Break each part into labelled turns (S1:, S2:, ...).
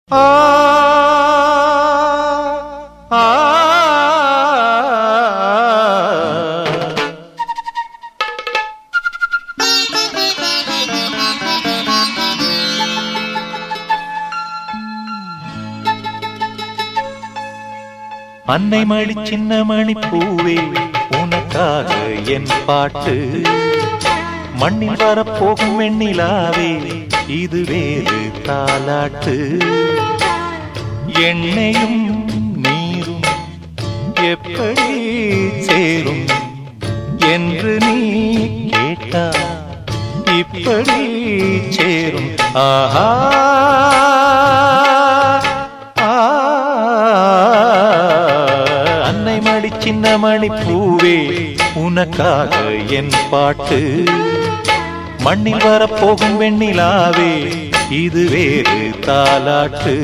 S1: ஆ ஆ அன்னை மணி சின்ன மணி பூவே உனக்காக என் பாட்டு மண்ணில் வரப்போகும் வெண்ணிலாவே இது வேறு தாலாட்டு எண்ணெயும் நீரும் எப்படி சேரும் என்று நீ கேட்டா இப்படி சேரும் ஆஹா ஆ, அன்னை மடி சின்ன மணி பூவே உனக்காக என் பாட்டு மண்ணில் வரப்போகும் வெண்ணிலாவே இது வேறு தாலாட்டு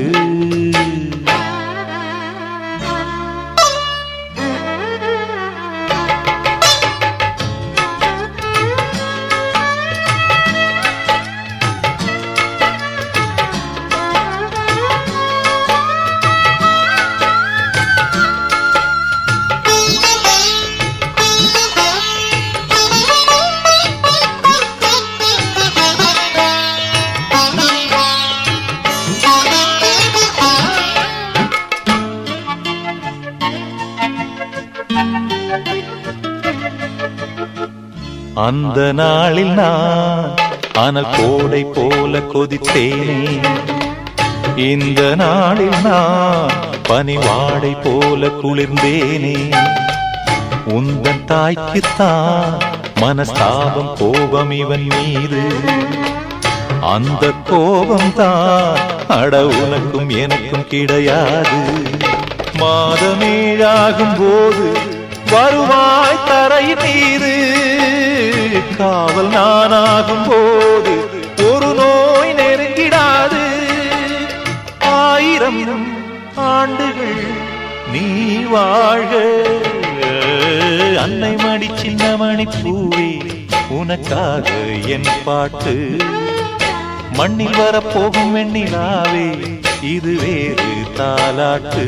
S1: அந்த நாளில் நான் அனல் கோடை போல கொதித்தேனே இந்த நாளில் நான் பனிவாடை போல குளிர்ந்தேனே உந்தன் தாய்க்குத்தான் மனஸ்தாபம் கோபம் இவன் மீது அந்த கோபம் தான் அட உனக்கும் எனக்கும் கிடையாது மாதமேழாகும் போது வருவாய் தரை மீது காவல் நானாகும் போது ஒரு நோய் நெருங்கிடாது ஆயிரம் ஆண்டுகள் நீ வாழ்க அன்னை மடி சின்ன மணி பூவே உனக்காக என் பாட்டு மண்ணில் வரப்போகும் வெண்ணிலாவே இது வேறு தாலாட்டு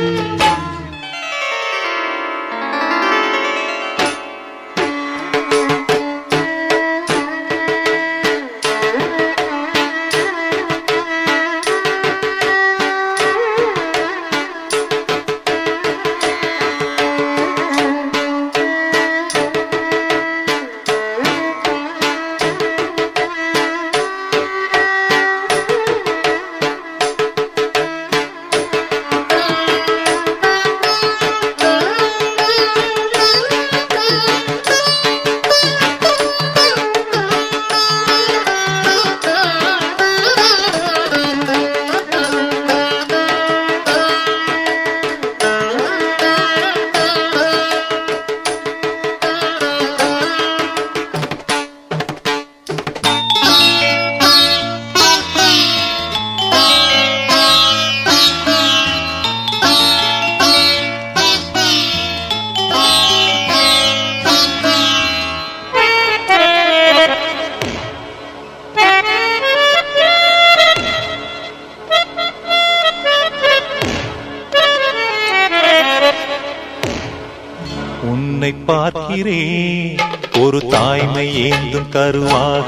S1: உன்னை பார்க்கிறேன் ஒரு தாய்மை ஏந்தும் கருவாக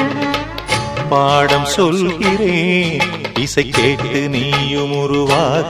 S1: பாடம் சொல்கிறேன் இசை கேட்டு நீயும் உருவாக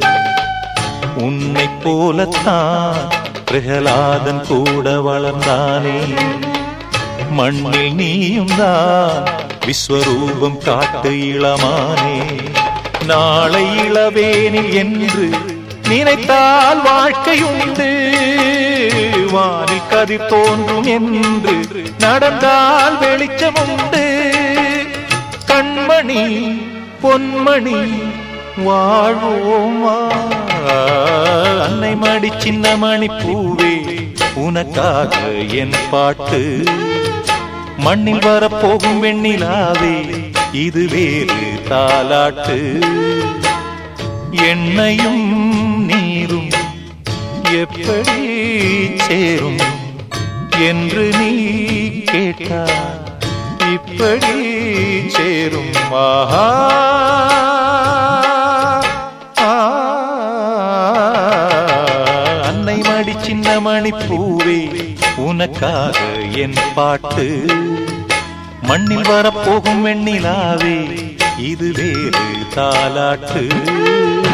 S1: உன்னை போலத்தான் பிரகலாதன் கூட வளர்ந்தானே மண்ணில் நீயும் தான் விஸ்வரூபம் காட்டு இளமானே நாளை இளவேனில் என்று நினைத்தால் வாழ்க்கையுண்டு வானில் கதிர் தோன்றும் என்று நடந்தால் வெளிச்சம் உண்டு கண்மணி பொன்மணி வாழ்வோமா அன்னை மடி சின்ன மணி பூவே உனக்காக என் பாட்டு மண்ணில் வரப்போகும் வெண்ணிலாவே இது வேறு தாலாட்டு எண்ணெயும் நீரும் எப்படி சேரும் என்று நீ கேட்டா இப்படி சேரும் ஆஹா சின்ன மணி பூவே உனக்காக என் பாட்டு மண்ணில் வரப்போகும் வெண்ணிலாவே இது வேறு தாலாட்டு